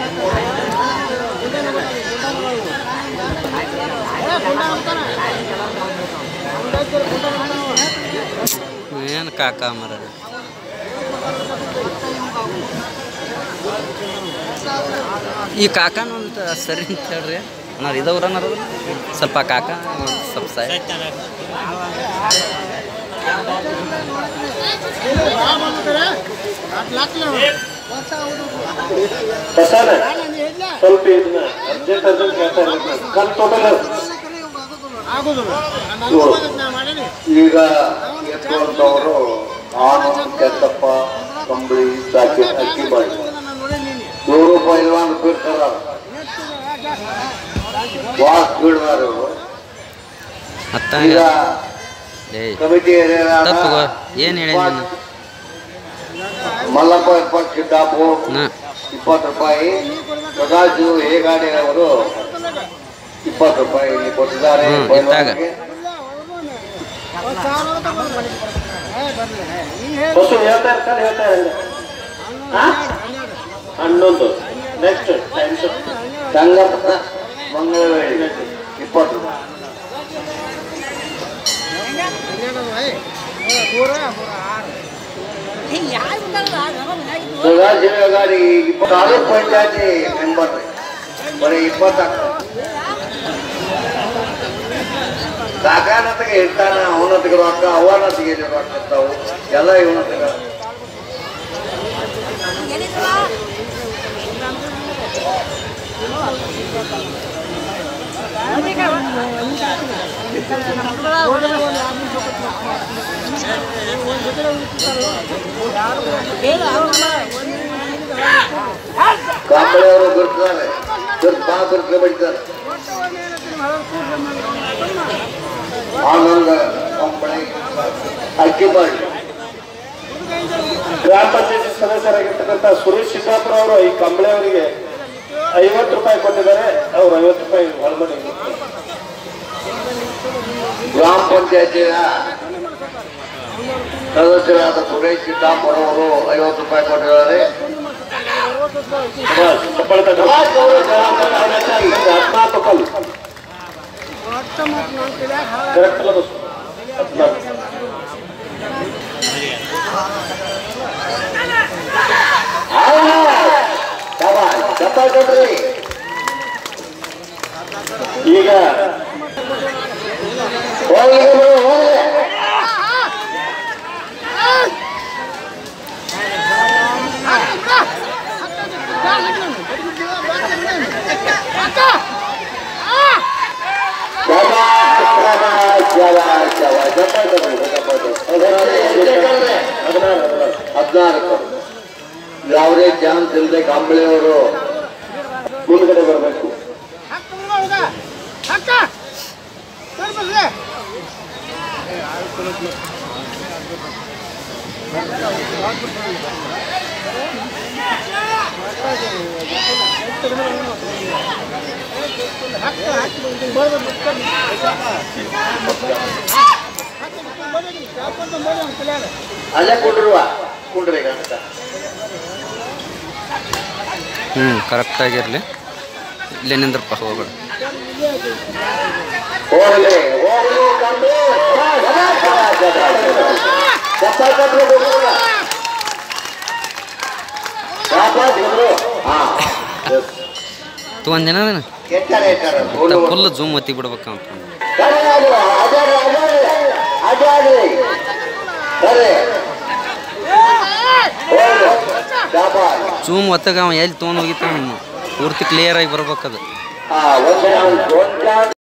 ಏನು ಕಾಕ ಮರ ಈ ಕಾಕನ ಒಂದು ಸರಿ ಅಂತ ಹೇಳ್ರಿ ಅಣ್ಣಾರು ಇದವ್ರ ಅನ್ನಾರ ಸ್ವಲ್ಪ ಕಾಕ ಒಂದ್ ಸ್ವಲ್ಪ ಸಾಯ ಬಸಾನ ಸ್ವಲ್ಪ ಇದನ್ನ ಅರ್ಜೆಂಟ್ ಅರ್ಜೆಂಟ್ ಹೇಳ್ತಾ ಇರ್ಬೇಕು ಕಲ್ ಟೋಟಲ್ ಈಗ ಎತ್ತುವಂತವರು ಆನು ಕೆತ್ತಪ್ಪ ಕಂಬಳಿ ಸಾಕಿ ಅಕ್ಕಿ ಮಾಡಿ ನೂರು ರೂಪಾಯಿ ಇಲ್ಲ ಅಂತ ಬಿಡ್ತಾರ ವಾಸ್ ಬಿಡ್ಬಾರ ಅತ್ತ ಈಗ ಏಯ್ ಕಮಿಟಿ ತಪ್ಪು ಏನು ಹೇಳಿ ನೀನು ಮಲ್ಲಪ್ಪ ಇಪ್ಪತ್ತು ಕಿಡ್ಡಾಪು ನಾ ಇಪ್ಪತ್ತು ರೂಪಾಯಿ ಪ್ರಕಾಶ್ ಹೇಗಾಡಿ ಅವರು ಇಪ್ಪತ್ತು ರೂಪಾಯಿ ಇಲ್ಲಿ ಕೊಟ್ಟಿದ್ದಾರೆ ಹ್ಮ್, ಇತ್ತಾಗ. ಬಸ್ಸು ಹೇಳ್ತಾ ಇರ್ತಾರೆ ಹೇಳ್ತಾ ಇರಲ್ಲ ಹನ್ನೊಂದು ನೆಕ್ಸ್ಟ್ ಸಂಗಪ್ಪ ಮಂಗಳವೇಳಿ ಇಪ್ಪತ್ತು ರೂಪಾಯಿ ಪ್ರಕಾಶ್ ಹೇಗಾಡಿ ಇಪ್ಪತ್ತು ತಾಲೂಕ್ ಪಂಚಾಯತಿ ಮೆಂಬರ್ ಬರೀ ಇಪ್ಪತ್ತಾಗ್ತದೆ ಕಾಕಾನತಿಗೆ ಇರ್ತಾನ ಅವನತಿಗೆ ರೊಕ್ಕ ಅವನತಿಗೆ ರೊಕ್ಕ ಇರ್ತಾವು ಎಲ್ಲ ಇವನತಿಗೆ ಕಾಂಬಳಿ ಅವರು ಬಿಡ್ತಾರೆ ಬಿರ್ತ್ ಬಾ ಬಿರ್ತ್ಲೆ ಬಿಡ್ತಾರೆ ಆನಂದ ಕಂಬಳಿ ಅಕ್ಕಿ ಮಾಡಿ ಗ್ರಾಮ ಪಂಚಾಯತಿ ಸದಸ್ಯರಾಗಿರ್ತಕ್ಕಂಥ ಸುರೇಶ್ ಸಿದ್ದಾಪುರ ಅವರು ಈ ಕಂಬಳಿ ಅವರಿಗೆ ಐವತ್ತು ರೂಪಾಯಿ ಕೊಟ್ಟಿದ್ದಾರೆ ಅವ್ರು ಐವತ್ತು ರೂಪಾಯಿ ಹೊರಮನೆ ಗ್ರಾಮ ಪಂಚಾಯತಿಯ ಸದಸ್ಯರಾದ ಸುರೇಶ್ ಸಿದ್ದಾಪುರ ಅವರು ಐವತ್ತು ರೂಪಾಯಿ ಕೊಟ್ಟಿದ್ದಾರೆ ಹದಿನಾಲ್ಕು ಕಲ್ ಕರೆಕ್ಟ್ ಅಲ್ಲ ಬಸ್ ಹದಿನಾಲ್ಕು ದಪ್ಪ ಕೊಡ್ರಿ ಈಗ ಹೋಗ್ಲಿ ಬಿಡು, ಹೋಗ್ಲಿ. ಶಬಾಷ್, ಶಬಾಷ್, ಶಬಾಷ್, ಶಬಾಷ್. ದಪ್ಪ ಕೊಡ್ರಿ, ದಪ್ಪ ಕೊಡ್ರಿ. ಹದಿನಾರು ಹದಿನಾರು ಹದಿನಾಲ್ಕು ಯಾವುದೇ ಚಾನ್ಸ್ ಇಲ್ಲದೆ ಕಂಬಳಿಯವರು ಮುಂದ್ಗಡೆ ಬರಬೇಕು ಅಲ್ಲೇ ಕುಂಡ್ರುವ ಕುಂಡ್ರಿ ಅಂತ ಹ್ಞೂ ಕರೆಕ್ಟಾಗಿರಲಿ ಇಲ್ಲೇ ನಿಂದ್ರಪ್ಪ ಹೋಗ್ಬೇಡ ಹೋಗ್ಲಿ ಹೋಗ್ಲಿ ಕಂಬಳಿ ಶಬಾಷ್, ಶಬಾಷ್, ಶಬಾಷ್, ಶಬಾಷ್. ದಪ್ಪ ಕೊಟ್ರು ಬಿಡ್ರಲ್ಲ. ಶಬಾಷ್ ಬಿಡ್ರು. ಹಾ ತೊಗೊಂದಿನ ಅದನ್ನ ಎತ್ತರ ಎತ್ತರ ಗೋಲು ಫುಲ್ ಜೂಮ್ ಒತ್ತಿ ಬಿಡ್ಬೇಕಂತ ಸರಿ ಅದು, ಅದಾಡ್ರಿ, ಅದಾಡ್ರಿ, ಅದಾಡ್ರಿ. ಸರಿ. ಹೋಗ್ಲಿ. ಶಾಬಾಷ್. ಜೂಮ್ ಒತ್ತಗ ಅವ ಎಲ್ಲಿ ತೊಗೊಂಡು ಹೋಗಿತ್ತ ಪೂರ್ತಿ ಕ್ಲಿಯರ್ ಆಗಿ ಬರ್ಬೇಕದು ಆ, ಒಂದು ಒಂದು ಚಾನ್ಸ್